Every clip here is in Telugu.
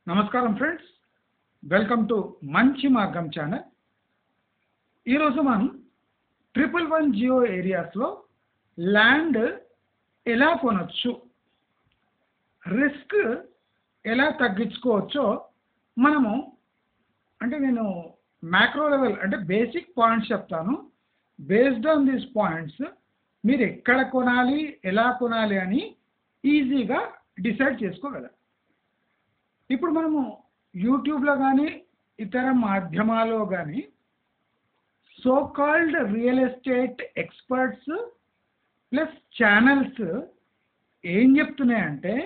నమస్కారం ఫ్రెండ్స్ వెల్కమ్ టు మంచి మార్గం ఛానల్ ఈరోజు మనం ట్రిపుల్ వన్ జియో ఏరియాస్లో ల్యాండ్ ఎలా కొనొచ్చు రిస్క్ ఎలా తగ్గించుకోవచ్చో మనము అంటే నేను మ్యాక్రో లెవెల్ అంటే బేసిక్ పాయింట్స్ చెప్తాను బేస్డ్ ఆన్ దీస్ పాయింట్స్ మీరు ఎక్కడ కొనాలి ఎలా కొనాలి అని ఈజీగా డిసైడ్ చేసుకోగలరు ఇప్పుడు మనము యూట్యూబ్లో కానీ ఇతర మాధ్యమాల్లో కానీ so called real estate experts plus channels ఏం చెప్తున్నాయంటే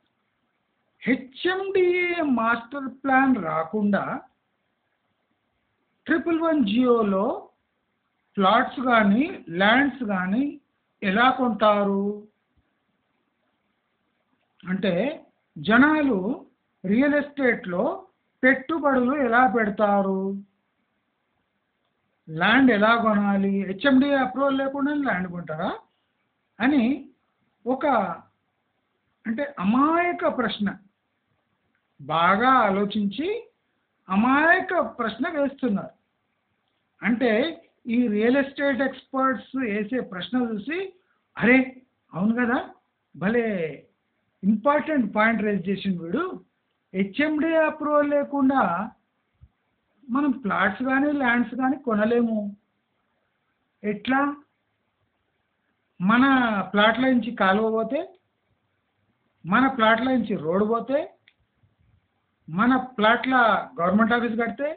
హెచ్ఎండిఏ మాస్టర్ ప్లాన్ రాకుండా ట్రిపుల్ వన్ జియోలో ప్లాట్స్ కానీ ల్యాండ్స్ కానీ ఎలా కొంటారు అంటే జనాలు రియల్ ఎస్టేట్లో పెట్టుబడులు ఎలా పెడతారు ల్యాండ్ ఎలా కొనాలి హెచ్ఎండి అప్రూవల్ లేకుండా ల్యాండ్ కొంటారా అని ఒక అంటే అమాయక ప్రశ్న బాగా ఆలోచించి అమాయక ప్రశ్న వేస్తున్నారు అంటే ఈ రియల్ ఎస్టేట్ ఎక్స్పర్ట్స్ వేసే ప్రశ్న చూసి అరే అవును కదా భలే ఇంపార్టెంట్ పాయింట్ రేజ్ చేసింది వీడు హెచ్ఎండి అప్రూవల్ లేకుండా మనం ప్లాట్స్ కానీ ల్యాండ్స్ కానీ కొనలేము ఎట్లా మన ప్లాట్ల నుంచి కాలువ పోతే మన ప్లాట్ల నుంచి రోడ్డు పోతే మన ప్లాట్ల గవర్నమెంట్ ఆఫీస్ కడితే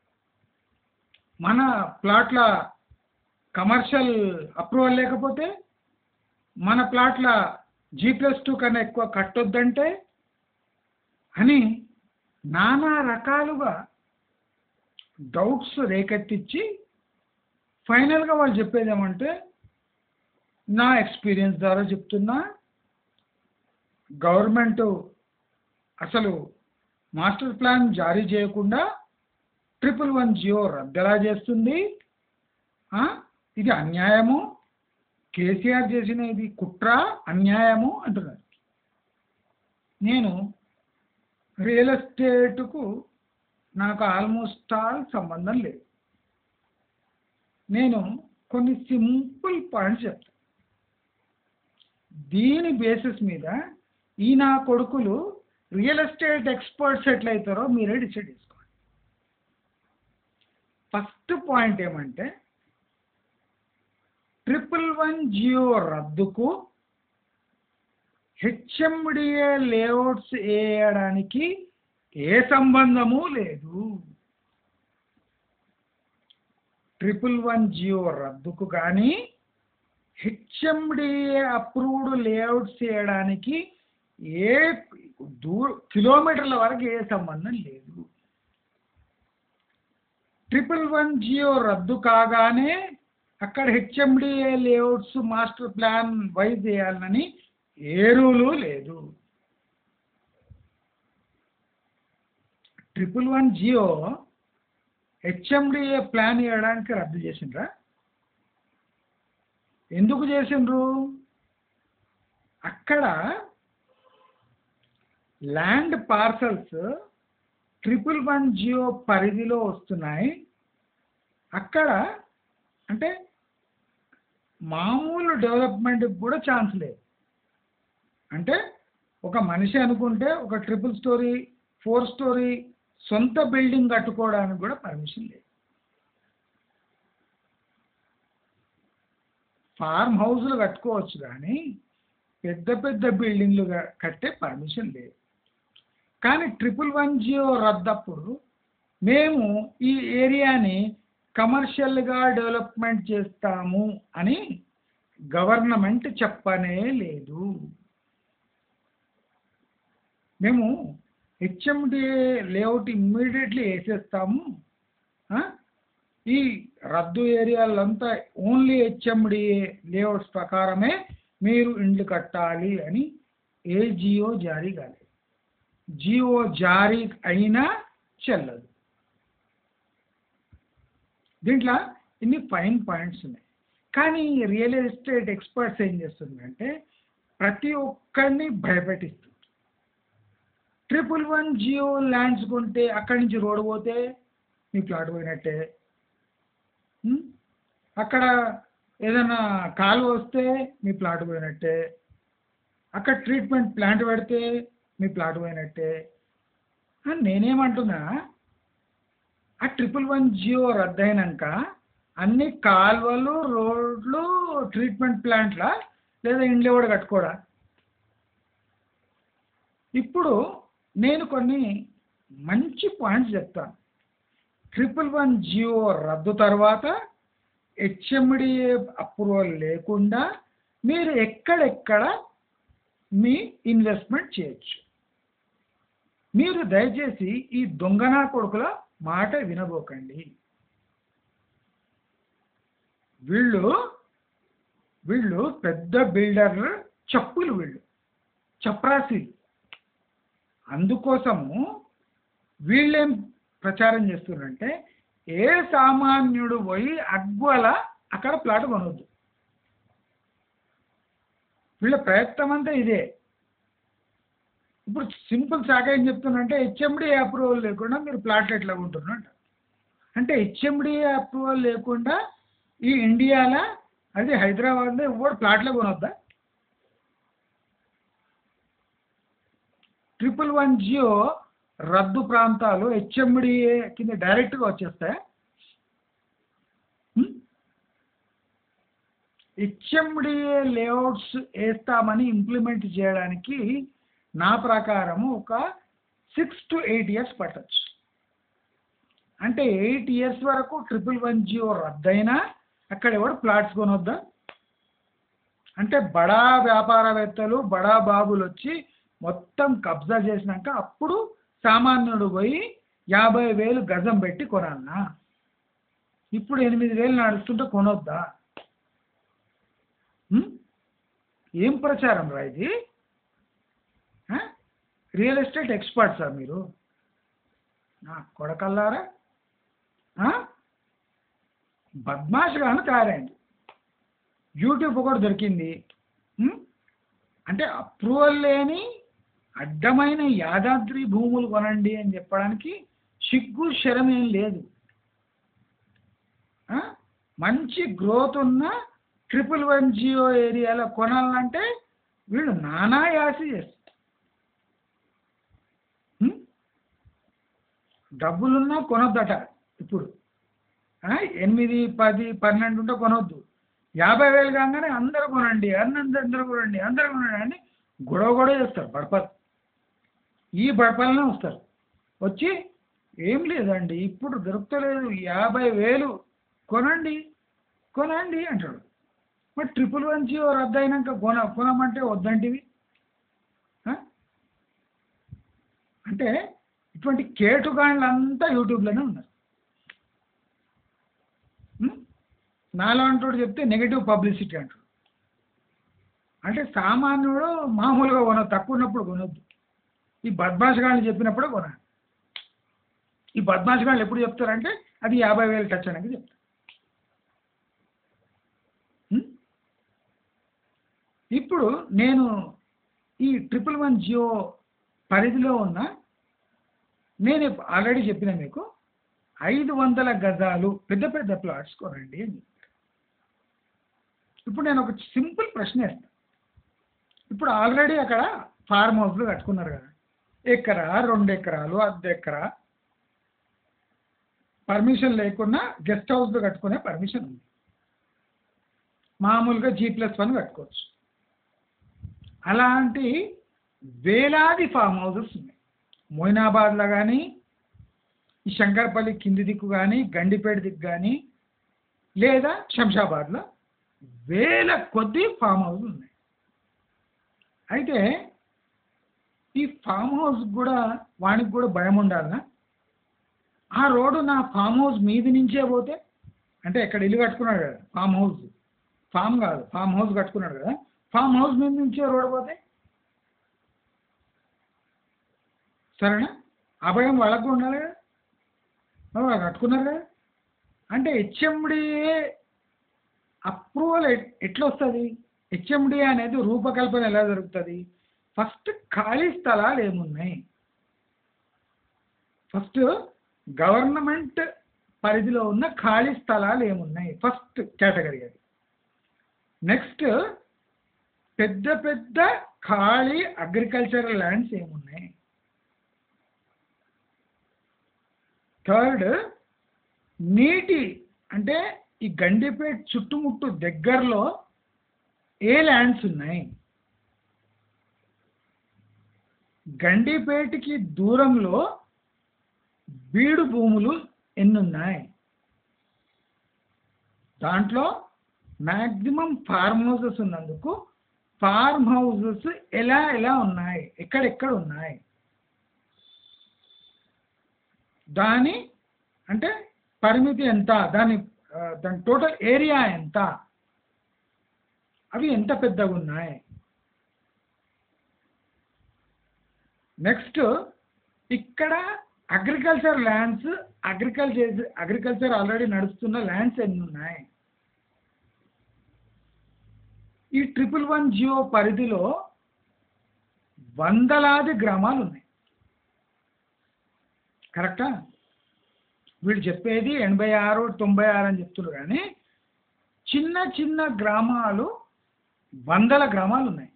మన ప్లాట్ల కమర్షియల్ అప్రూవల్ లేకపోతే మన ప్లాట్ల జీ ప్లస్ టూ కన్నా ఎక్కువ కట్టొద్దంటే అని నానా రకాలుగా డౌట్స్ రేకెత్తించి ఫైనల్గా వాళ్ళు చెప్పేది ఏమంటే నా ఎక్స్పీరియన్స్ ద్వారా చెప్తున్నా గవర్నమెంట్ అసలు మాస్టర్ ప్లాన్ జారీ చేయకుండా ట్రిపుల్ వన్ జియో రద్దెలా చేస్తుంది ఇది అన్యాయము కేసీఆర్ చేసిన ఇది కుట్ర అన్యాయము అంటున్నారు నేను రియల్ ఎస్టేట్కు నాకు ఆల్మోస్ట్ ఆల్ సంబంధం లేదు నేను కొన్ని సింపుల్ పాయింట్స్ చెప్తాను దీని బేసిస్ మీద ఈ నా కొడుకులు రియల్ ఎస్టేట్ ఎక్స్పర్ట్స్ ఎట్లయితారో మీరే డిసైడ్ చేసుకోండి ఫస్ట్ పాయింట్ ఏమంటే ట్రిపుల్ వన్ జియో రద్దుకు హెచ్ఎండిఏ లేఅవుట్స్ వేయడానికి ఏ సంబంధము లేదు ట్రిపుల్ వన్ జియో రద్దుకు కానీ హెచ్ఎండిఏ అప్రూవ్డ్ లేఅవుట్స్ వేయడానికి ఏ దూ కిలోమీటర్ల వరకు ఏ సంబంధం లేదు ట్రిపుల్ వన్ జియో రద్దు కాగానే అక్కడ HMDA layouts master plan wise చేయాలని ఏ రూలు లేదు triple one GO HMDA plan ఇవ్వడానికి రద్దు చేసిండ్రా ఎందుకు చేసిండ్రు అక్కడ land parcels triple one GO పరిధిలో వస్తున్నాయి అక్కడ అంటే మామూలు డెవలప్మెంట్కి కూడా ఛాన్స్ లేదు అంటే ఒక మనిషి అనుకుంటే ఒక ట్రిపుల్ స్టోరీ ఫోర్ స్టోరీ సొంత బిల్డింగ్ కట్టుకోవడానికి కూడా పర్మిషన్ లేదు ఫార్మ్ హౌస్లు కట్టుకోవచ్చు కానీ పెద్ద పెద్ద బిల్డింగ్లు కట్టే పర్మిషన్ లేదు కానీ ట్రిపుల్ వన్ జియో రద్దప్పుడు మేము ఈ ఏరియాని కమర్షియల్గా డెవలప్మెంట్ చేస్తాము అని గవర్నమెంట్ చెప్పనే లేదు మేము హెచ్ఎండిఏ లేఅవుట్ ఇమ్మీడియట్లీ వేసేస్తాము ఈ రద్దు ఏరియాలంతా ఓన్లీ హెచ్ఎండిఏ లేఅవుట్స్ ప్రకారమే మీరు ఇండ్లు కట్టాలి అని ఏ జియో జారీ కాలేదు జియో జారీ అయినా చెల్లదు దీంట్లో ఇన్ని ఫైన్ పాయింట్స్ ఉన్నాయి కానీ రియల్ ఎస్టేట్ ఎక్స్పర్ట్స్ ఏం చేస్తుందంటే ప్రతి ఒక్కరిని భయపెట్టిస్తుంది ట్రిపుల్ వన్ జియో ల్యాండ్స్ కొంటే అక్కడి నుంచి రోడ్డు పోతే మీ ప్లాట్ పోయినట్టే ఉం? అక్కడ ఏదైనా కాలు వస్తే మీ ప్లాట్ పోయినట్టే అక్కడ ట్రీట్మెంట్ ప్లాంట్ పెడితే మీ ప్లాట్ పోయినట్టే ఆ, నేనేమంటున్నా ఆ ట్రిపుల్ వన్ జియో రద్దయినాక అన్ని కాల్వలు రోడ్లు ట్రీట్మెంట్ ప్లాంట్లా లేదా ఇండ్లు కూడా కట్టుకోడా ఇప్పుడు నేను కొన్ని మంచి పాయింట్స్ చెప్తాను ట్రిపుల్ వన్ జియో రద్దు తర్వాత హెచ్ఎండిఏ అప్రూవల్ లేకుండా మీరు ఎక్కడెక్కడ మీ ఇన్వెస్ట్మెంట్ చేయొచ్చు మీరు దయచేసి ఈ దొంగనా కొడుకుల మాట వినబోకండి వీళ్ళు వీళ్ళు పెద్ద బిల్డర్ చెప్పులు వీళ్ళు చప్రాసీలు అందుకోసము వీళ్ళేం ప్రచారం చేస్తున్నారంటే ఏ సామాన్యుడు పోయి అగ్వల అక్కడ ప్లాట్ కొనవద్దు వీళ్ళ ప్రయత్నం అంతా ఇదే ఇప్పుడు సింపుల్ శాఖ ఏం చెప్తున్నంటే హెచ్ఎండి అప్రూవల్ లేకుండా మీరు ప్లాట్లు ఎట్లా ఉంటున్నట్టు అంటే హెచ్ఎండి అప్రూవల్ లేకుండా ఈ ఇండియాలో అది హైదరాబాద్లో ఎవరు ప్లాట్లే కొనొద్దా ట్రిపుల్ వన్ జియో రద్దు ప్రాంతాలు హెచ్ఎండిఏ కింద డైరెక్ట్గా వచ్చేస్తాయి హెచ్ఎండిఏ లేఅవుట్స్ వేస్తామని ఇంప్లిమెంట్ చేయడానికి నా ప్రకారము ఒక సిక్స్ టు ఎయిట్ ఇయర్స్ పట్టచ్చు అంటే ఎయిట్ ఇయర్స్ వరకు ట్రిపుల్ వన్ జియో రద్దయినా అక్కడ ఎవడు ప్లాట్స్ కొనొద్దా అంటే బడా వ్యాపారవేత్తలు బడా బాబులు వచ్చి మొత్తం కబ్జా చేసినాక అప్పుడు సామాన్యుడు పోయి యాభై వేలు గజం పెట్టి కొనాలనా ఇప్పుడు ఎనిమిది వేలు నడుస్తుంటే కొనొద్దా ఉం? ఏం ప్రచారం రా ఇది ఆ? రియల్ ఎస్టేట్ ఎక్స్పర్ట్సా మీరు నా కొడకల్లారా ఆ? బద్మాష్ గాను తయారైంది యూట్యూబ్ ఒకటి దొరికింది ఉం? అంటే అప్రూవల్ లేని అడ్డమైన యాదాద్రి భూములు కొనండి అని చెప్పడానికి సిగ్గు శరం ఏం లేదు ఆ? మంచి గ్రోత్ ఉన్న ట్రిపుల్ వన్ జియో ఏరియాలో కొనాలంటే వీళ్ళు నానా యాసి చేస్తారు ఉం? డబ్బులున్నా కొనొద్దట ఇప్పుడు ఆ? ఎనిమిది పది పన్నెండు ఉంటే కొనొద్దు యాభై వేలు కాగానే అందరూ కొనండి అన్నంత అందరూ కొనండి అందరూ కొనండి అని గొడవ గొడవ చేస్తారు బడపలు ఈ బడపలనే వస్తారు వచ్చి ఏం లేదండి ఇప్పుడు దొరుకుతలేదు యాభై వేలు కొనండి కొనండి అంటాడు మరి ట్రిపుల్ వన్ జియో రద్దు అయినాక కొన కొనమంటే వద్దంటివి ఆ? అంటే ఇటువంటి కేటుగాళ్ళంతా యూట్యూబ్లోనే ఉన్నారు ఉం? నాలాంటి చెప్తే నెగిటివ్ పబ్లిసిటీ అంటాడు అంటే సామాన్యుడు మామూలుగా కొనదు తక్కువ ఉన్నప్పుడు కొనొద్దు ఈ బద్మాషగాళ్ళు చెప్పినప్పుడే కొనాలి ఈ బద్మాషగాళ్ళు ఎప్పుడు చెప్తారంటే అది యాభై వేలు టచ్ అనేది చెప్తారు ఉం? ఇప్పుడు నేను ఈ ట్రిపుల్ వన్ జియో పరిధిలో ఉన్న నేను ఆల్రెడీ చెప్పిన మీకు ఐదు వందల గజాలు పెద్ద పెద్ద ప్లాట్స్ కొనండి అని చెప్పారు. ఇప్పుడు నేను ఒక సింపుల్ ప్రశ్న వేస్తాను ఇప్పుడు ఆల్రెడీ అక్కడ ఫార్మ్ హౌస్లు కట్టుకున్నారు కదా ఎకరా రెండు ఎకరాలు అర్ధ ఎకరా పర్మిషన్ లేకుండా గెస్ట్ హౌస్లో కట్టుకునే పర్మిషన్ ఉంది మామూలుగా జీ ప్లస్ వన్ కట్టుకోవచ్చు అలాంటి వేలాది ఫామ్ హౌసెస్ ఉన్నాయి మొయినాబాద్లో కానీ ఈ శంకర్పల్లి కింది దిక్కు కానీ గండిపేట దిక్కు కానీ లేదా శంషాబాద్లో వేల కొద్ది ఫామ్ హౌస్ ఉన్నాయి అయితే ఈ ఫామ్ హౌస్ కూడా వానికి కూడా భయం ఉండాలనా ఆ రోడ్డు నా ఫామ్ హౌస్ మీది నుంచే పోతే అంటే ఇక్కడ ఇల్లు కట్టుకున్నాడు కదా ఫామ్ హౌస్ ఫామ్ కాదు ఫామ్ హౌస్ కట్టుకున్నాడు కదా ఫామ్ హౌస్ మీద నుంచే రోడ్డు పోతే సరేనా అభయం వాళ్ళకు కూడా ఉండాలి కదా మరి వాళ్ళు కట్టుకున్నారు కదా అంటే హెచ్ఎండిఏ అప్రూవల్ ఎట్లా వస్తుంది హెచ్ఎండిఏ అనేది రూపకల్పన ఎలా జరుగుతుంది ఫస్ట్ ఖాళీ స్థలాలు ఏమున్నాయి ఫస్ట్ గవర్నమెంట్ పరిధిలో ఉన్న ఖాళీ స్థలాలు ఏమున్నాయి ఫస్ట్ కేటగిరీ అది నెక్స్ట్ పెద్ద పెద్ద ఖాళీ అగ్రికల్చరల్ ల్యాండ్స్ ఏమున్నాయి థర్డ్ నీటి అంటే ఈ గండిపేట చుట్టుముట్టు దగ్గరలో ఏ ల్యాండ్స్ ఉన్నాయి గండిపేటకి దూరంలో బీడు భూములు ఎన్ని ఉన్నాయి దాంట్లో మ్యాక్సిమం ఫార్మ్ హౌసెస్ ఉన్నందుకు ఫార్మ్ హౌసెస్ ఎలా ఎలా ఉన్నాయి ఎక్కడెక్కడ ఉన్నాయి దాని అంటే పరిమితి ఎంత దాని ఆ, దాని టోటల్ ఏరియా ఎంత అవి ఎంత పెద్దగా ఉన్నాయి నెక్స్ట్ ఇక్కడ agriculture lands agriculture agriculture already నడుస్తున్న ల్యాండ్స్ ఎన్ని ఉన్నాయి ఈ ట్రిపుల్ వన్ జియో పరిధిలో వందలాది గ్రామాలు ఉన్నాయి కరెక్టా వీళ్ళు చెప్పేది ఎనభై ఆరు తొంభై ఆరు అని చెప్తున్నారు కానీ చిన్న చిన్న గ్రామాలు వందల గ్రామాలు ఉన్నాయి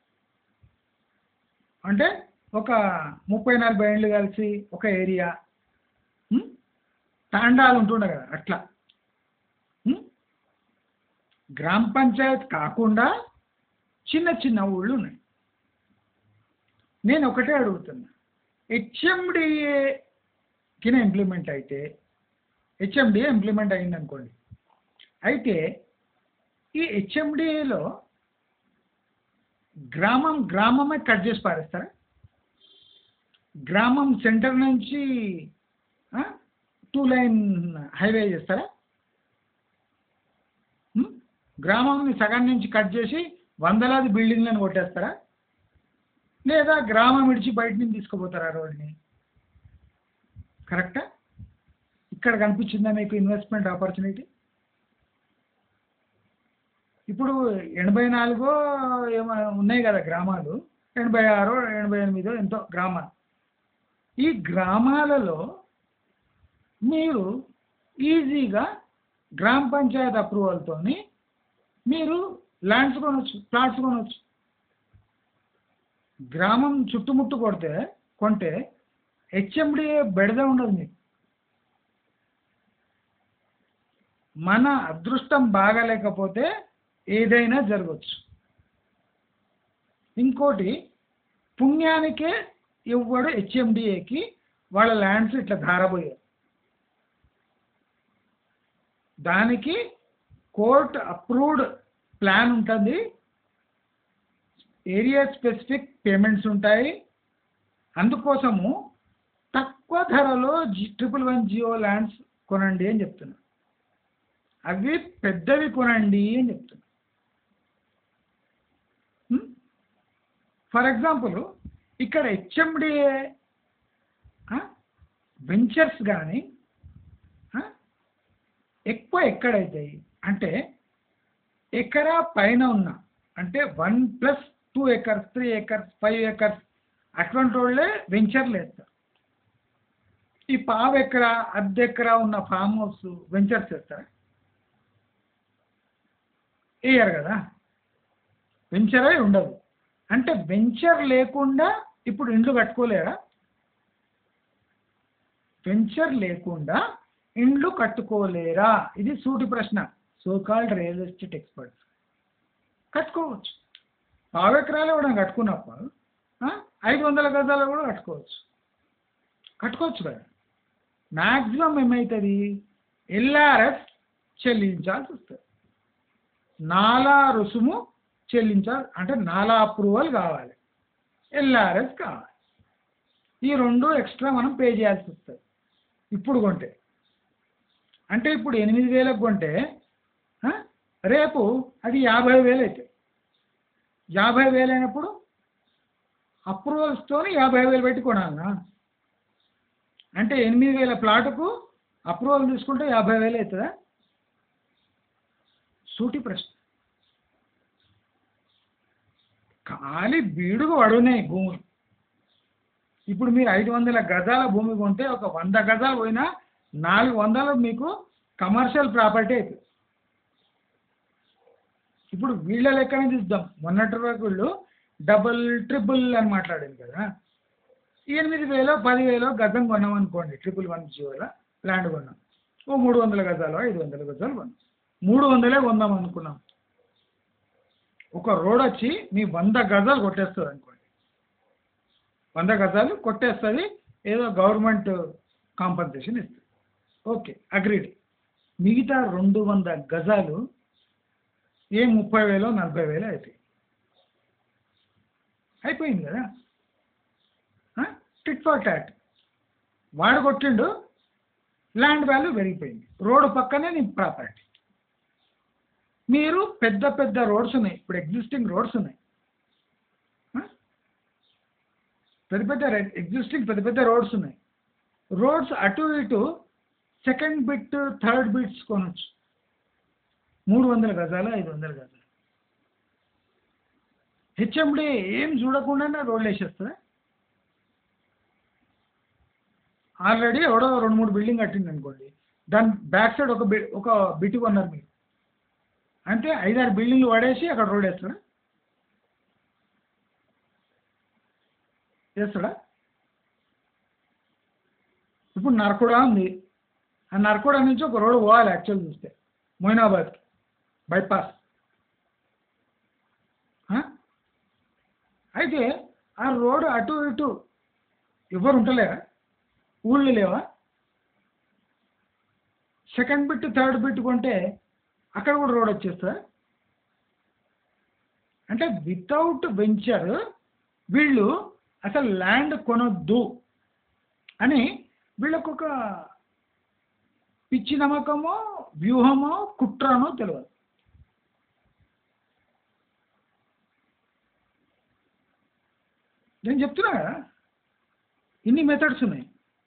అంటే ఒక ముప్పై నలభై ఏళ్ళు కలిసి ఒక ఏరియా ఉం? తాండాలు ఉంటుండే కదా అట్లా ఉం? గ్రామ పంచాయత్ కాకుండా చిన్న చిన్న ఊళ్ళు ఉన్నాయి నేను ఒకటే అడుగుతున్నా హెచ్ఎండిఏ కింద ఇంప్లిమెంట్ అయితే హెచ్ఎండిఏ ఇంప్లిమెంట్ అయింది అనుకోండి అయితే ఈ హెచ్ఎండిఏలో గ్రామం గ్రామమే కట్ చేసి పారేస్తారా గ్రామం సెంటర్ నుంచి టూ లైన్ హైవే చేస్తారా ఉం? గ్రామంని సగం నుంచి కట్ చేసి వందలాది బిల్డింగ్లను కొట్టేస్తారా లేదా గ్రామం విడిచి బయట నుంచి తీసుకుపోతారా రోడ్ని కరెక్టా ఇక్కడ కనిపించిందా మీకు ఇన్వెస్ట్మెంట్ ఆపర్చునిటీ ఇప్పుడు ఎనభై నాలుగో ఏమో ఉన్నాయి కదా గ్రామాలు ఎనభై ఆరో ఎనభై ఎనిమిదో ఎంతో గ్రామాలు ఈ గ్రామాలలో మీరు ఈజీగా గ్రామ పంచాయత్ అప్రూవల్తోని మీరు ల్యాండ్స్ కొనవచ్చు ప్లాట్స్ కొనవచ్చు గ్రామం చుట్టుముట్టు కొడితే కొంటే హెచ్ఎండిఏ బెడద ఉండదు మీకు మన అదృష్టం బాగాలేకపోతే ఏదైనా జరగవచ్చు ఇంకోటి పుణ్యానికే ఇవ్వడు హెచ్ఎండిఏకి వాళ్ళ ల్యాండ్స్ ఇట్లా ధారబోయారు దానికి కోర్ట్ అప్రూవ్డ్ ప్లాన్ ఉంటుంది ఏరియా స్పెసిఫిక్ పేమెంట్స్ ఉంటాయి అందుకోసము తక్కువ ధరలో G triple one GO lands కొనండి అని చెప్తున్నా అవి పెద్దవి కొనండి అని చెప్తున్నా ఫర్ ఎగ్జాంపుల్ ఇక్కడ హెచ్ఎండిఏ వెంచర్స్ కానీ ఎక్కువ ఎక్కడైతాయి అంటే ఎకరా పైన ఉన్న అంటే one plus two acres three acres five acres అటువంటి వాళ్ళే వెంచర్లు వేస్తారు ఈ పావు ఎకరా అర్ధ ఎకరా ఉన్న ఫామ్ హౌస్ వెంచర్స్ వేస్తారా వేయరు కదా వెంచరే ఉండదు అంటే వెంచర్ లేకుండా ఇప్పుడు ఇండ్లు కట్టుకోలేరా వెంచర్ లేకుండా ఇండ్లు కట్టుకోలేరా ఇది సూటి ప్రశ్న so called real estate experts కట్టుకోవచ్చు పావు ఎకరాలు కూడా కట్టుకున్నప్పుడు ఆ, ఐదు వందల గజాలు కూడా కట్టుకోవచ్చు కట్టుకోవచ్చు కదా మ్యాక్సిమం ఏమవుతుంది ఎల్ఆర్ఎస్ చెల్లించాల్సి వస్తుంది నాలా రుసుము చెల్లించాలి అంటే నాలా అప్రూవల్ కావాలి ఎల్ఆర్ఎస్ కావాలి ఈ రెండు ఎక్స్ట్రా మనం పే చేయాల్సి వస్తుంది ఇప్పుడు కొంటే అంటే ఇప్పుడు ఎనిమిది వేలకు కొంటే ఆ, రేపు అది యాభై వేలు అవుతాయి యాభై వేలు అయినప్పుడు అప్రూవల్స్తో యాభై వేలు పెట్టి కొనాలనా అంటే ఎనిమిది వేల ప్లాటుకు అప్రూవల్ తీసుకుంటే యాభై వేలు అవుతుందా సూటి ప్రశ్న ఖాళీ బీడుగు పడున్నాయి భూములు ఇప్పుడు మీరు ఐదు వందల గజాల భూమి కొంటే ఒక వంద గజాలు పోయినా నాలుగు వందలు మీకు కమర్షియల్ ప్రాపర్టీ అవుతుంది ఇప్పుడు వీళ్ళ లెక్కనే చూద్దాం మొన్నటి వరకు వీళ్ళు డబుల్ ట్రిపుల్ అని మాట్లాడింది కదా ఎనిమిది వేలో పదివేలో గజం కొన్నాం అనుకోండి ట్రిపుల్ వన్ జీవోలో ల్యాండ్ కొన్నాం ఓ మూడు వందల గజాలు ఐదు వందల గజాలు కొన్నాం మూడు వందలే కొందాం అనుకున్నాం ఒక రోడ్ వచ్చి మీ వంద గజాలు కొట్టేస్తుంది అనుకోండి వంద గజాలు కొట్టేస్తుంది ఏదో గవర్నమెంట్ కాంపన్సేషన్ ఇస్తుంది ఓకే అగ్రీడ్ మిగతా రెండు వంద గజాలు ఏ ముప్పై వేలో నలభై వేలో అవుతాయి అయిపోయింది కదా టిట్ ఫర్ టాట్ వాడు కొట్టిండు ల్యాండ్ వాల్యూ పెరిగిపోయింది రోడ్డు పక్కనే నీ ప్రాపర్టీ మీరు పెద్ద పెద్ద రోడ్స్ ఉన్నాయి ఇప్పుడు ఎగ్జిస్టింగ్ రోడ్స్ ఉన్నాయి ఆ? పెద్ద పెద్ద ఎగ్జిస్టింగ్ పెద్ద పెద్ద రోడ్స్ ఉన్నాయి రోడ్స్ అటు ఇటు సెకండ్ బిట్ థర్డ్ బిట్స్ కొనొచ్చు మూడు వందల గజాలు ఐదు వందల గజాలు హెచ్ఎండి ఏం చూడకుండానే రోడ్లు వేసేస్తుందా ఆల్రెడీ ఎవడో రెండు మూడు బిల్డింగ్ కట్టింది అనుకోండి దాని బ్యాక్ సైడ్ ఒక బి ఒక బిట్ కొన్నారు మీరు అంటే ఐదారు బిల్డింగ్లు పడేసి అక్కడ రోడ్ వేస్తాడా వేస్తాడా ఇప్పుడు నరకుడా ఉంది ఆ నరకుడా నుంచి ఒక రోడ్ పోవాలి యాక్చువల్ చూస్తే మొయినాబాద్కి బైపాస్ ఆ? అయితే ఆ రోడ్ అటు ఇటు ఎవరు ఉంటలేరా ఊళ్ళు లేవా సెకండ్ బిట్ థర్డ్ బిట్ కొంటే అక్కడ కూడా రోడ్ వచ్చేస్తా అంటే వితౌట్ వెంచర్ వీళ్ళు అసలు ల్యాండ్ కొనొద్దు అని వీళ్ళకు ఒక పిచ్చి నమ్మకమో వ్యూహమో కుట్రనో తెలియదు నేను చెప్తున్నా కదా ఇన్ని మెథడ్స్ ఉన్నాయి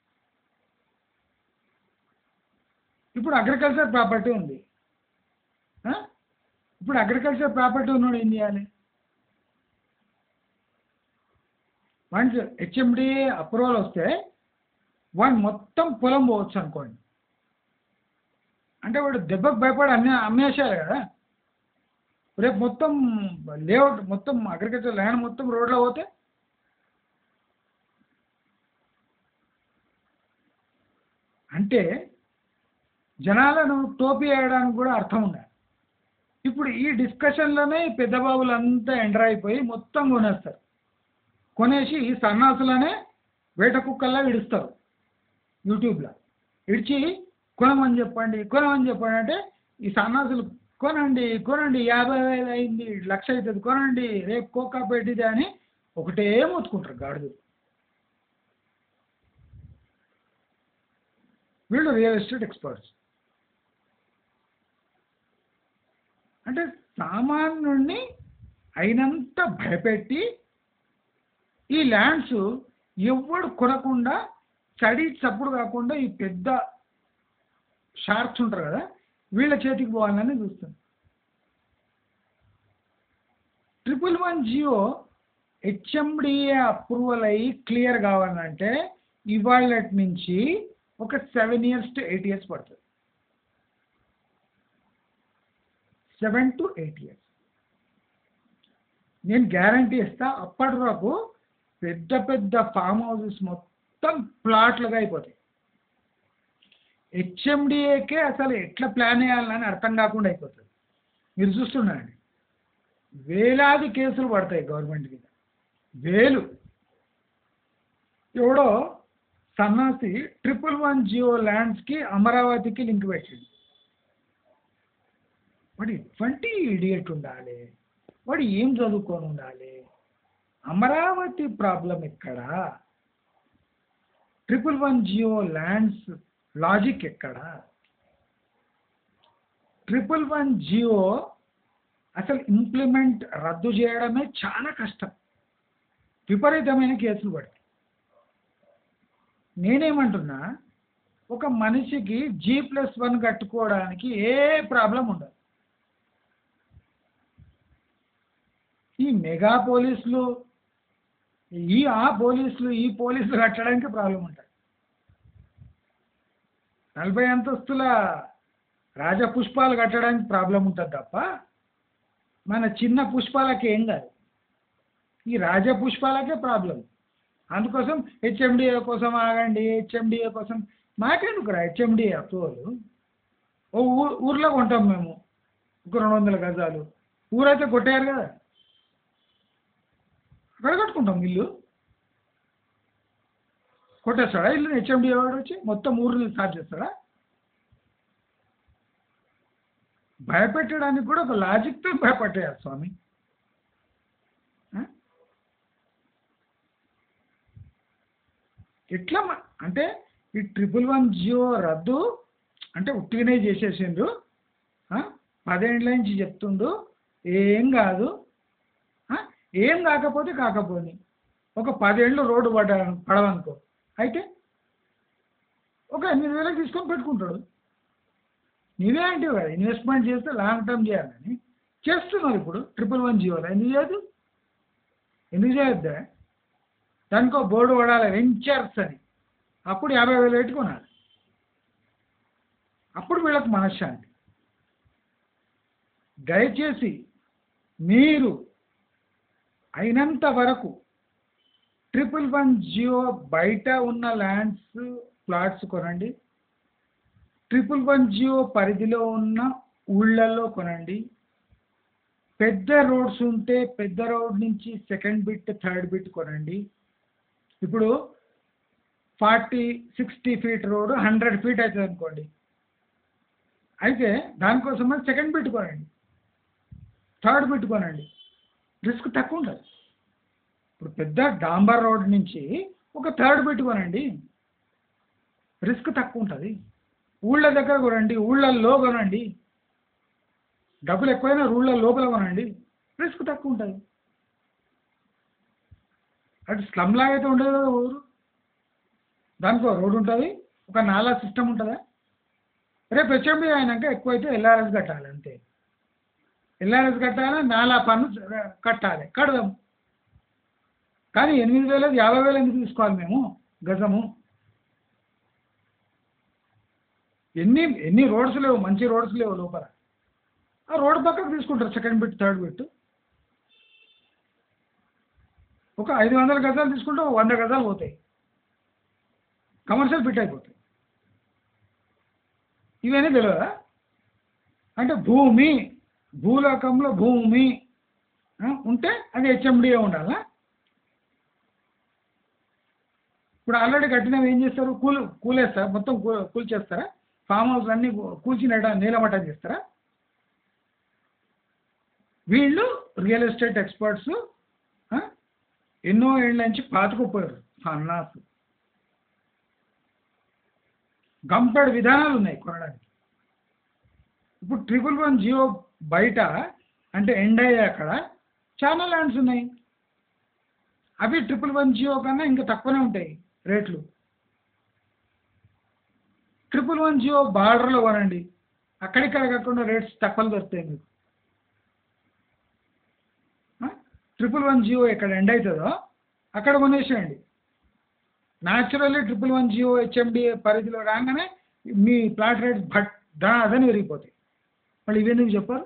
ఇప్పుడు అగ్రికల్చర్ ప్రాపర్టీ ఉంది ఆ? ఇప్పుడు అగ్రికల్చర్ ప్రాపర్టీ ఉన్నాడు ఏం చేయాలి వన్స్ హెచ్ఎండి అప్రూవల్ వస్తే వాడు మొత్తం పొలం పోవచ్చు అనుకోండి అంటే వాడు దెబ్బకు భయపడి అన్నీ అమ్మేసారు కదా రేపు మొత్తం లేఅవుట్ మొత్తం అగ్రికల్చర్ ల్యాండ్ మొత్తం రోడ్లో పోతే అంటే జనాలను టోపీ వేయడానికి కూడా అర్థం ఉండాలి ఇప్పుడు ఈ డిస్కషన్లోనే ఈ పెద్ద బాబులంతా ఎంటర్ అయిపోయి మొత్తం కొనేస్తారు కొనేసి ఈ సన్నాసులనే వేట కుక్కల్లా ఇడుస్తారు యూట్యూబ్లో ఇడిచి కొనమని చెప్పండి కొనమని చెప్పండి అంటే ఈ సన్నాసులు కొనండి కొనండి యాభై వేలు అయింది లక్ష అవుతుంది కొనండి రేపు కోకా పెట్టిది అని ఒకటే మొత్తుకుంటారు గాడిద వీళ్ళు రియల్ ఎస్టేట్ ఎక్స్పర్ట్స్ అంటే సామాన్యుడిని అయినంత భయపెట్టి ఈ ల్యాండ్స్ ఎవడు కొనకుండా చడి చప్పుడు కాకుండా ఈ పెద్ద షార్క్స్ ఉంటారు కదా వీళ్ళ చేతికి పోవాలని చూస్తుంది triple one GO HMDA approval అయ్యి క్లియర్ కావాలంటే ఇవాళ నుంచి ఒక seven years to eight years పడుతుంది సెవెన్ టు ఎయిట్ ఇయర్స్ నేను గ్యారంటీ ఇస్తా అప్పటి వరకు పెద్ద పెద్ద ఫామ్ హౌసెస్ మొత్తం ప్లాట్లుగా అయిపోతాయి హెచ్ఎండిఏకే అసలు ఎట్లా ప్లాన్ చేయాలని అర్థం కాకుండా అయిపోతుంది మీరు చూస్తున్నారండి వేలాది కేసులు పడతాయి గవర్నమెంట్ మీద వేలు ఎవడో సన్నాసి ట్రిపుల్ వన్ జియో ల్యాండ్స్కి అమరావతికి లింక్ పెట్టింది వాడు ఎటువంటి ఇడియట్ ఉండాలి వాడు ఏం చదువుకొని ఉండాలి అమరావతి ప్రాబ్లం ఎక్కడ triple one GO lands logic ఎక్కడ ట్రిపుల్ వన్ జియో అసలు ఇంప్లిమెంట్ రద్దు చేయడమే చాలా కష్టం విపరీతమైన కేసులు పడతాయి నేనేమంటున్నా ఒక మనిషికి జీ ప్లస్ వన్ కట్టుకోవడానికి ఏ ప్రాబ్లం ఉండదు ఈ మెగా పోలీసులు ఈ ఆ పోలీసులు ఈ పోలీసులు కట్టడానికి ప్రాబ్లం ఉంటుంది నలభై అంతస్తుల రాజపుష్పాలు కట్టడానికి ప్రాబ్లం ఉంటుంది తప్ప మన చిన్న పుష్పాలకి ఏం కాదు ఈ రాజపుష్పాలకే ప్రాబ్లం అందుకోసం హెచ్ఎండిఏ కోసం ఆగండి హెచ్ఎండిఏ కోసం మాకెందుకురా హెచ్ఎండిఏ అప్రూవల్ ఓ ఊ ఊర్లో కొంటాం మేము ఒక రెండు వందల గజాలు ఊరైతే కొట్టేయారు కదా అక్కడ కట్టుకుంటాం ఇల్లు కొట్టేస్తాడా ఇల్లు హెచ్ఎండిఏ వాడు వచ్చి మొత్తం ఊరిని స్టార్ట్ చేస్తాడా భయపెట్టడానికి కూడా ఒక లాజిక్తో భయపెట్టేయాలి స్వామి ఆ? ఎట్లా మ- అంటే ఈ ట్రిపుల్ వన్ జియో రద్దు అంటే ఉట్టిగానే చేసేసిండ్రు ఆ? పదేండ్ల నుంచి చెప్తుండు ఏం కాదు ఆ? ఏం కాకపోతే కాకపోని ఒక పదేళ్ళు రోడ్డు పడ పడవనుకో అయితే ఒక ఎనిమిది వేలకు తీసుకొని పెట్టుకుంటాడు నీవే అంటే కదా ఇన్వెస్ట్మెంట్ చేస్తే లాంగ్ టర్మ్ చేయాలని చేస్తున్నావు ఇప్పుడు ట్రిపుల్ వన్ జియోలో ఎందుకు చేయదు ఎందుకు చేయొద్దా దానికో బోర్డు పడాలి వెంచర్స్ అని అప్పుడు యాభై వేలు పెట్టుకున్నాడు అప్పుడు వీళ్ళకి మనశ్శాంతి దయచేసి మీరు అయినంత వరకు ట్రిపుల్ వన్ జియో బయట ఉన్న ల్యాండ్స్ ప్లాట్స్ కొనండి ట్రిపుల్ వన్ జియో పరిధిలో ఉన్న ఊళ్ళల్లో కొనండి పెద్ద రోడ్స్ ఉంటే పెద్ద రోడ్ నుంచి సెకండ్ బిట్ థర్డ్ బిట్ కొనండి ఇప్పుడు forty sixty feet road hundred feet అవుతుంది అనుకోండి అయితే దానికోసం సెకండ్ బిట్ కొనండి థర్డ్ బిట్ కొనండి రిస్క్ తక్కువ ఉంటుంది ఇప్పుడు పెద్ద డాంబర్ రోడ్ నుంచి ఒక థర్డ్ బిట్ కొనండి రిస్క్ తక్కువ ఉంటుంది ఊళ్ళ దగ్గర కొనండి ఊళ్ళల్లో కొనండి డబ్బులు ఎక్కువైనా ఊళ్ళ లోపల కొనండి రిస్క్ తక్కువ ఉంటుంది అటు స్లమ్ లాగా అయితే ఉండదు కదా ఊరు దానికో రోడ్ ఉంటుంది ఒక నాలా సిస్టమ్ ఉంటుందా రేపు హెచ్ఎండి అయినాక ఎక్కువైతే ఎల్ఆర్ఎస్ కట్టాలి అంతే ఎల్ఆర్ఎస్ కట్టాలి నాలా పన్ను కట్టాలి కడదాం కానీ ఎనిమిది వేలు యాభై వేలు ఎందుకు తీసుకోవాలి మేము గజము ఎన్ని ఎన్ని రోడ్స్ లేవు మంచి రోడ్స్ లేవు లోపల ఆ రోడ్ పక్కకు తీసుకుంటారు సెకండ్ బిట్ థర్డ్ బిట్ ఒక ఐదు వందల గజాలు తీసుకుంటే ఒక వంద గజాలు పోతాయి కమర్షియల్ బిట్ అయిపోతాయి ఇవన్నీ తెలియదా అంటే భూమి భూలోకంలో భూమి ఆ, ఉంటే అది హెచ్ఎండిఏ ఉండాలా ఇప్పుడు ఆల్రెడీ కట్టినవి ఏం చేస్తారు కూల్ కూలేస్తారు మొత్తం కూ- కూల్చేస్తారా ఫామ్ హౌస్ అన్ని కూల్చి నెడ నీలమట్టం చేస్తారా వీళ్ళు రియల్ ఎస్టేట్ ఎక్స్పర్ట్స్ ఎన్నో ఏళ్ళ నుంచి పాతుకుపోయారు సన్నాసు గంపెడు విధానాలు ఉన్నాయి కొనడానికి ఇప్పుడు ట్రిపుల్ వన్ జియో బయట అంటే ఎండ్ అయ్యే అక్కడ చాలా ల్యాండ్స్ ఉన్నాయి అవి ట్రిపుల్ వన్ జియో కన్నా ఇంకా తక్కువనే ఉంటాయి రేట్లు ట్రిపుల్ వన్ జియో బార్డర్లో కొనండి అక్కడిక్కడ కాకుండా రేట్స్ తక్కువలు దొరుకుతాయి మీకు ట్రిపుల్ వన్ జియో ఎక్కడ ఎండ్ అవుతుందో అక్కడ కొనేసేయండి naturally triple one GO HMD పరిధిలో రాగానే మీ ప్లాట్ రేట్ భట్ దా అదని విరిగిపోతాయి మళ్ళీ ఇవెందుకు చెప్పారు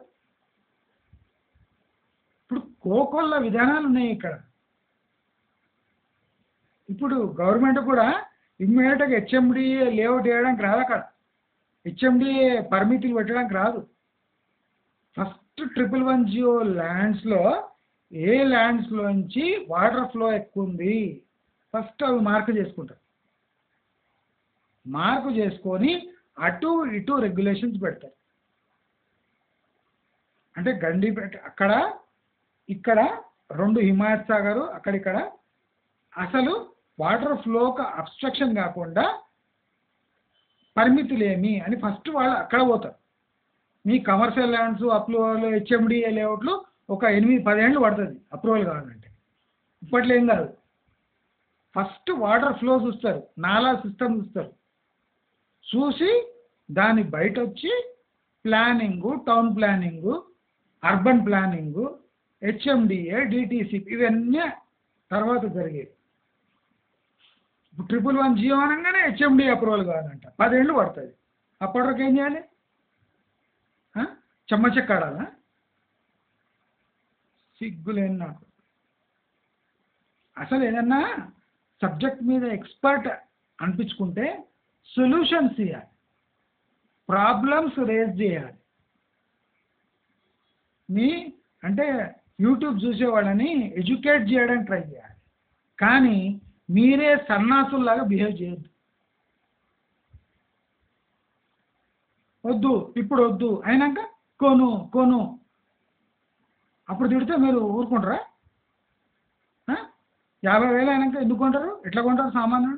ఇప్పుడు కోకొల్ల విధానాలు ఉన్నాయి ఇక్కడ ఇప్పుడు గవర్నమెంట్ కూడా ఇమ్మీడియట్గా హెచ్ఎండిఏ లేఅవుట్ వేయడానికి రాదు అక్కడ హెచ్ఎండిఏ పరిమితులు పెట్టడానికి రాదు ఫస్ట్ ట్రిపుల్ వన్ జియో ల్యాండ్స్లో ఏ ల్యాండ్స్లోంచి వాటర్ ఫ్లో ఎక్కువ ఉంది ఫస్ట్ అవి మార్క్ చేసుకుంటారు మార్కు చేసుకొని అటు ఇటు రెగ్యులేషన్స్ పెడతారు అంటే గండిపేట అక్కడ ఇక్కడ రెండు హిమాయత్ సాగర్ అక్కడిక్కడ అసలు వాటర్ ఫ్లోకి అబ్స్ట్రక్షన్ కాకుండా పరిమితులేమి అని ఫస్ట్ వాళ్ళు అక్కడ పోతారు మీ కమర్షియల్ ల్యాండ్స్ అప్రూవల్ హెచ్ఎండిఏ లేఅవుట్లు ఒక ఎనిమిది పదేళ్ళు పడుతుంది అప్రూవల్ కావాలంటే ఇప్పట్లో ఏం కాదు ఫస్ట్ వాటర్ ఫ్లో చూస్తారు నాలా సిస్టమ్ చూస్తారు చూసి దాని బయట వచ్చి planning town planning urban planning HMDA DTC ఇవన్నీ తర్వాత జరిగేది ఇప్పుడు ట్రిపుల్ వన్ జియో అనగానే హెచ్ఎండి అప్రూవల్ కావాలంట పదేళ్ళు పడుతుంది అప్పటి వరకు ఏం చేయాలి ఆ? చెమ్మ చెక్కాడాలా సిగ్గులేని నాకు అసలు ఏదన్నా సబ్జెక్ట్ మీద ఎక్స్పర్ట్ అనిపించుకుంటే సొల్యూషన్స్ ఇవ్వాలి ప్రాబ్లమ్స్ రేజ్ చేయాలి మీ అంటే యూట్యూబ్ చూసేవాళ్ళని ఎడ్యుకేట్ చేయడానికి ట్రై చేయాలి కానీ మీరే సన్నాసుల్లాగా బిహేవ్ చేయొద్దు వద్దు ఇప్పుడు వద్దు అయినాక కొను కొను అప్పుడు తిడితే మీరు ఊరుకుంటారా ఆ? యాభై వేలు అయినాక ఎందుకు కొంటారు ఎట్లా కొంటారు సామాన్యుడు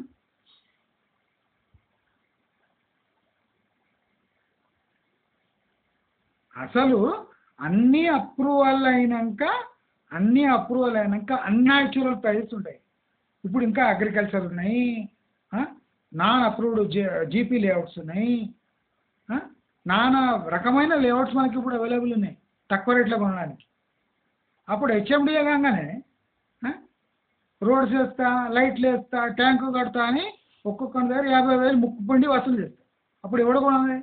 అసలు అన్ని అప్రూవల్ అయినాక అన్ని అప్రూవల్ అయినాక అన్యాచురల్ ప్రైజెస్ ఉంటాయి ఇప్పుడు ఇంకా అగ్రికల్చర్ ఉన్నాయి non approved G GP layouts ఉన్నాయి ఆ? నానా రకమైన లేఅవుట్స్ మనకి ఇప్పుడు అవైలబుల్ ఉన్నాయి తక్కువ రేట్లో కొనడానికి అప్పుడు హెచ్ఎండిఏ కాగానే ఆ? రోడ్స్ వేస్తా లైట్లు వేస్తా ట్యాంకు కడతా అని ఒక్కొక్కరి దగ్గర యాభై వేలు ముక్కు పండి వసూలు చేస్తా అప్పుడు ఎవడు కొనాలి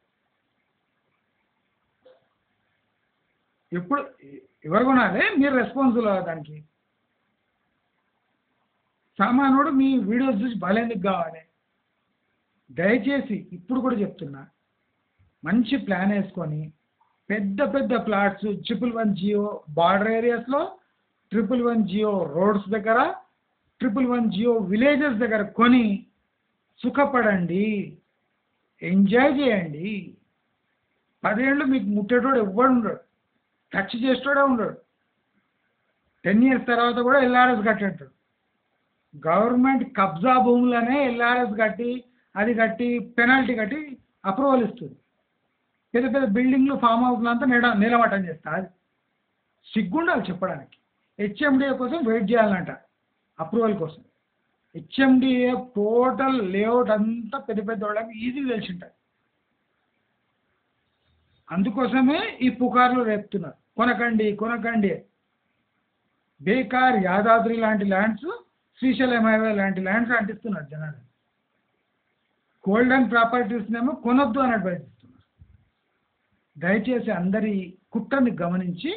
ఎప్పుడు ఎవరు కొనాలి మీరు రెస్పాన్సిబుల్ దానికి సామానుడు మీ వీడియోస్ చూసి బలేందుకు కావాలి దయచేసి ఇప్పుడు కూడా చెప్తున్నా మంచి ప్లాన్ వేసుకొని పెద్ద పెద్ద plots triple one GO border ఏరియాస్లో ట్రిపుల్ వన్ జియో రోడ్స్ దగ్గర ట్రిపుల్ వన్ జియో విలేజెస్ దగ్గర కొని సుఖపడండి ఎంజాయ్ చేయండి పదేళ్ళు మీకు ముట్టేటోడు ఎవ్వడు ఉండడు టచ్ చేసేటోడే ఉండడు టెన్ ఇయర్స్ తర్వాత కూడా ఎల్ఆర్ఎస్ కట్టేటాడు గవర్నమెంట్ కబ్జా భూములనే ఎల్ఆర్ఎస్ కట్టి అది కట్టి పెనాల్టీ కట్టి అప్రూవల్ ఇస్తుంది పెద్ద పెద్ద బిల్డింగ్లు ఫామ్ హౌస్లు అంతా నిల నిలమట్టం చేస్తా అది సిగ్గుండాలి చెప్పడానికి హెచ్ఎండిఏ కోసం వెయిట్ చేయాలంట అప్రూవల్ కోసం హెచ్ఎండిఏ టోటల్ లేఅవుట్ అంతా పెద్ద పెద్ద వాళ్ళకి ఈజీగా తెలిసి ఉంటుంది అందుకోసమే ఈ పుకార్లు రేపుతున్నారు కొనకండి కొనకండి బేకార్ యాదాద్రి లాంటి ల్యాండ్స్ శ్రీశైలం హైవే లాంటి ల్యాండ్స్ అంటిస్తున్నారు జనాలు గోల్డెన్ ప్రాపర్టీస్నేమో కొనొద్దు అని అడ్వైజ్ ఇస్తున్నారు దయచేసి అందరి కుట్రని గమనించి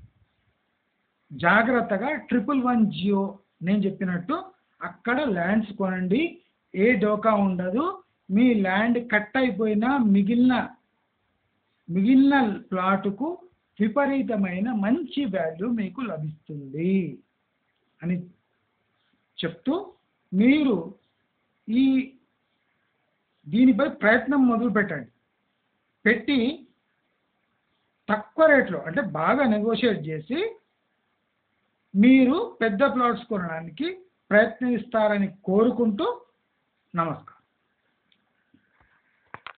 జాగ్రత్తగా ట్రిపుల్ వన్ జియో నేను చెప్పినట్టు అక్కడ ల్యాండ్స్ కొనండి ఏ డోకా ఉండదు మీ ల్యాండ్ కట్ అయిపోయినా మిగిలిన మిగిలిన ప్లాటుకు విపరీతమైన మంచి వాల్యూ మీకు లభిస్తుంది అని చెప్తూ మీరు ఈ దీనిపై ప్రయత్నం మొదలు పెట్టండి పెట్టి తక్కువ రేట్లో అంటే బాగా నెగోషియేట్ చేసి మీరు పెద్ద ప్లాట్స్ కొనడానికి ప్రయత్నిస్తారని కోరుకుంటూ నమస్కారం